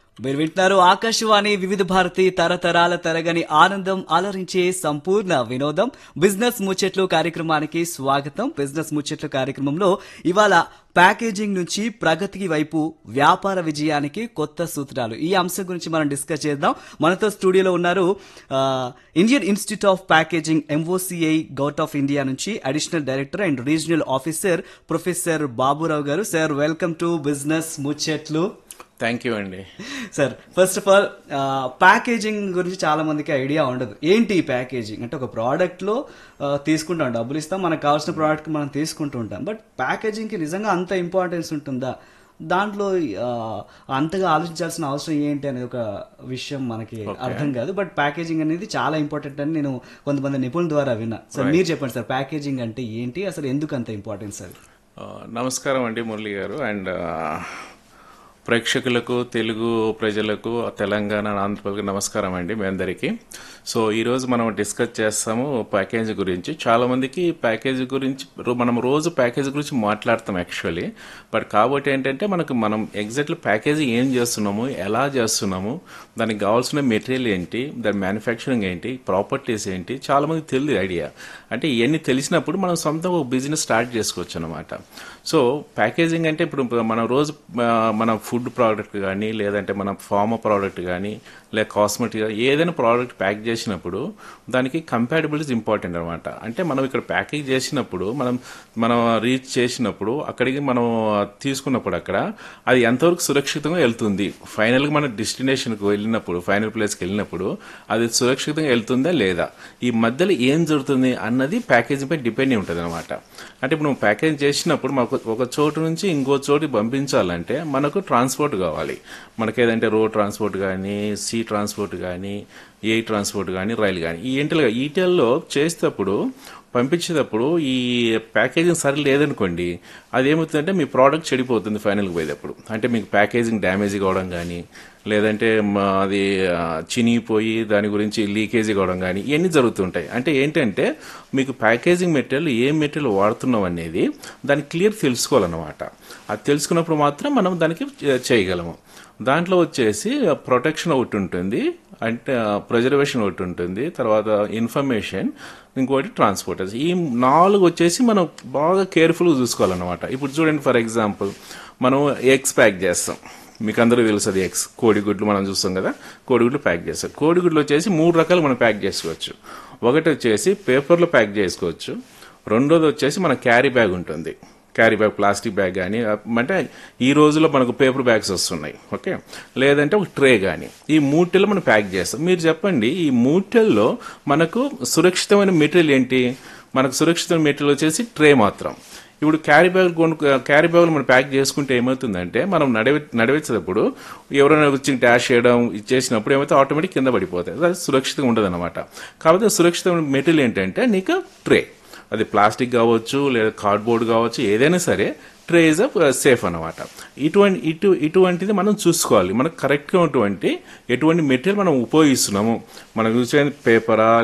మీరు వింటున్నారు ఆకాశవాణి వివిధ భారతి తరతరాల తరగని ఆనందం అలరించే సంపూర్ణ వినోదం బిజినెస్ ముచ్చట్లు కార్యక్రమానికి స్వాగతం బిజినెస్ ముచ్చట్లు కార్యక్రమంలో ఇవాళ ప్యాకేజింగ్ నుంచి ప్రగతికి వైపు వ్యాపార విజయానికి కొత్త సూత్రాలు ఈ అంశం గురించి మనం డిస్కస్ చేద్దాం మనతో స్టూడియోలో ఉన్నారు ఆ, Indian Institute of Packaging MOCI govt of India నుంచి additional director and regional officer professor Baburao గారు సార్ వెల్కమ్ టు బిజినెస్ ముచ్చట్లు థ్యాంక్ యూ అండి sir first of all packaging గురించి చాలా మందికి ఐడియా ఉండదు ఏంటి ఈ ప్యాకేజింగ్ అంటే ఒక ప్రోడక్ట్ లో ఆ, తీసుకుంటాం డబ్బులు ఇస్తాం మనకు కావాల్సిన ప్రోడక్ట్ మనం తీసుకుంటూ ఉంటాం బట్ ప్యాకేజింగ్ కి నిజంగా అంత ఇంపార్టెన్స్ ఉంటుందా దాంట్లో ఆ, అంతగా ఆలోచించాల్సిన అవసరం ఏంటి అనేది ఒక విషయం మనకి అర్థం కాదు బట్ ప్యాకేజింగ్ అనేది చాలా ఇంపార్టెంట్ అని నేను కొంతమంది నిపుణుల ద్వారా విన్నా సార్ మీరు చెప్పండి సార్ ప్యాకేజింగ్ అంటే ఏంటి అసలు ఎందుకు అంత ఇంపార్టెన్స్ సార్ ఆ, నమస్కారం అండి మురళి గారు అండ్ ఆ, ప్రేక్షకులకు తెలుగు ప్రజలకు తెలంగాణ ఆంధ్రప్రదేశ్ నమస్కారం అండి మీ అందరికీ సో ఈరోజు మనం డిస్కస్ చేస్తాము ప్యాకేజ్ గురించి చాలా మందికి ప్యాకేజ్ గురించి రో- మనం రోజు ప్యాకేజ్ గురించి మాట్లాడతాం యాక్చువల్లీ బట్ కాబట్టి ఏంటంటే మనకు మనం ఎగ్జాక్ట్లీ ప్యాకేజ్ ఏం చేస్తున్నాము ఎలా చేస్తున్నాము దానికి కావాల్సిన మెటీరియల్ ఏంటి దాని మ్యానుఫ్యాక్చరింగ్ ఏంటి ప్రాపర్టీస్ ఏంటి చాలా మందికి తెలియదు ఐడియా అంటే ఇవన్నీ తెలిసినప్పుడు మనం సొంతంగా ఒక బిజినెస్ స్టార్ట్ చేసుకోవచ్చు అనమాట సో ప్యాకేజింగ్ అంటే ఇప్పుడు మనం రోజు ఆ, మన ఫుడ్ ప్రోడక్ట్ కానీ లేదంటే మన ఫార్మా ప్రోడక్ట్ కానీ లేదా కాస్మెటిక్ ఏదైనా ప్రోడక్ట్ ప్యాక్ చేసినప్పుడు దానికి కంపాటబిలిటీ ఇంపార్టెంట్ అనమాట అంటే మనం ఇక్కడ ప్యాకేజ్ చేసినప్పుడు మనం మనం రీచ్ చేసినప్పుడు అక్కడికి మనం తీసుకున్నప్పుడు అక్కడ అది ఎంతవరకు సురక్షితంగా వెళ్తుంది ఫైనల్గా మన డెస్టినేషన్కి వెళ్ళినప్పుడు ఫైనల్ ప్లేస్కి వెళ్ళినప్పుడు అది సురక్షితంగా వెళ్తుందా లేదా ఈ మధ్యలో ఏం జరుగుతుంది అన్నది ప్యాకేజింగ్ పై డిపెండ్ అయి ఉంటుంది అనమాట అంటే ఇప్పుడు నువ్వు ప్యాకేజ్ చేసినప్పుడు మాకు ఒక చోటు నుంచి ఇంకో చోటుకి పంపించాలంటే మనకు ట్రాన్స్పోర్ట్ కావాలి మనకి ఏదంటే రోడ్ ట్రాన్స్పోర్ట్ కానీ సీ ట్రాన్స్పోర్ట్ కానీ ఏ ట్రాన్స్పోర్ట్ కానీ రైలు కానీ ఈ ఇంటల్ ఈటెల్లో చేసేటప్పుడు పంపించేటప్పుడు ఈ ప్యాకేజింగ్ సరి లేదనుకోండి అది ఏమవుతుందంటే మీ ప్రోడక్ట్ చెడిపోతుంది ఫైనల్కి పోయేటప్పుడు అంటే మీకు ప్యాకేజింగ్ డ్యామేజ్ కావడం కానీ లేదంటే మ- అది ఆ, చినిగిపోయి దాని గురించి లీకేజ్ కావడం కానీ ఇవన్నీ జరుగుతుంటాయి అంటే ఏంటంటే మీకు ప్యాకేజింగ్ మెటీరియల్ ఏ మెటీరియల్ వాడుతున్నాం అనేది దాన్ని క్లియర్ తెలుసుకోవాలన్నమాట అది తెలుసుకున్నప్పుడు మాత్రం మనం దానికి చే- చేయగలము దాంట్లో వచ్చేసి ప్రొటెక్షన్ ఒకటి ఉంటుంది అంటే ప్రిజర్వేషన్ ఒకటి ఉంటుంది తర్వాత ఇన్ఫర్మేషన్ ఇంకోటి ట్రాన్స్పోర్ట్ ఈ నాలుగు వచ్చేసి మనం బాగా కేర్ఫుల్గా చూసుకోవాలన్నమాట ఇప్పుడు చూడండి ఫర్ ఎగ్జాంపుల్ మనం ఎగ్స్ ప్యాక్ చేస్తాం మీకు అందరూ తెలుసు అది ఎగ్స్ కోడిగుడ్లు మనం చూస్తాం కదా కోడిగుడ్లు ప్యాక్ చేస్తాం కోడిగుడ్లు వచ్చేసి మూడు రకాలు మనం ప్యాక్ చేసుకోవచ్చు ఒకటి వచ్చేసి పేపర్లో ప్యాక్ చేసుకోవచ్చు రెండోది వచ్చేసి మన క్యారీ బ్యాగ్ ఉంటుంది క్యారీ బ్యాగ్ ప్లాస్టిక్ బ్యాగ్ కానీ అంటే ఈ రోజుల్లో మనకు పేపర్ బ్యాగ్స్ వస్తున్నాయి ఓకే లేదంటే ఒక ట్రే కానీ ఈ మూటెల్లో మనం ప్యాక్ చేస్తాం మీరు చెప్పండి ఈ మూటెల్లో మనకు సురక్షితమైన మెటీరియల్ ఏంటి మనకు సురక్షితమైన మెటీరియల్ వచ్చేసి ట్రే మాత్రం ఇప్పుడు క్యారీ బ్యాగ్ కొను క్యారీ బ్యాగులు మనం ప్యాక్ చేసుకుంటే ఏమవుతుందంటే మనం నడివే నడివేసేటప్పుడు ఎవరైనా వచ్చి డాష్ చేయడం ఇచ్చేసినప్పుడు ఏమైతే ఆటోమేటిక్ కింద పడిపోతాయి అది సురక్షితంగా ఉండదు అనమాట కాబట్టి సురక్షితమైన మెటీరియల్ ఏంటంటే నీకు ట్రే అది ప్లాస్టిక్ కావచ్చు లేదా కార్డ్బోర్డ్ కావచ్చు ఏదైనా సరే ట్రే ఇస్ సేఫ్ అనమాట ఇటువంటి ఇటు ఇటువంటిది మనం చూసుకోవాలి మనకు కరెక్ట్గా ఉన్నటువంటి ఎటువంటి మెటీరియల్ మనం ఉపయోగిస్తున్నాము మనం చూసే పేపరా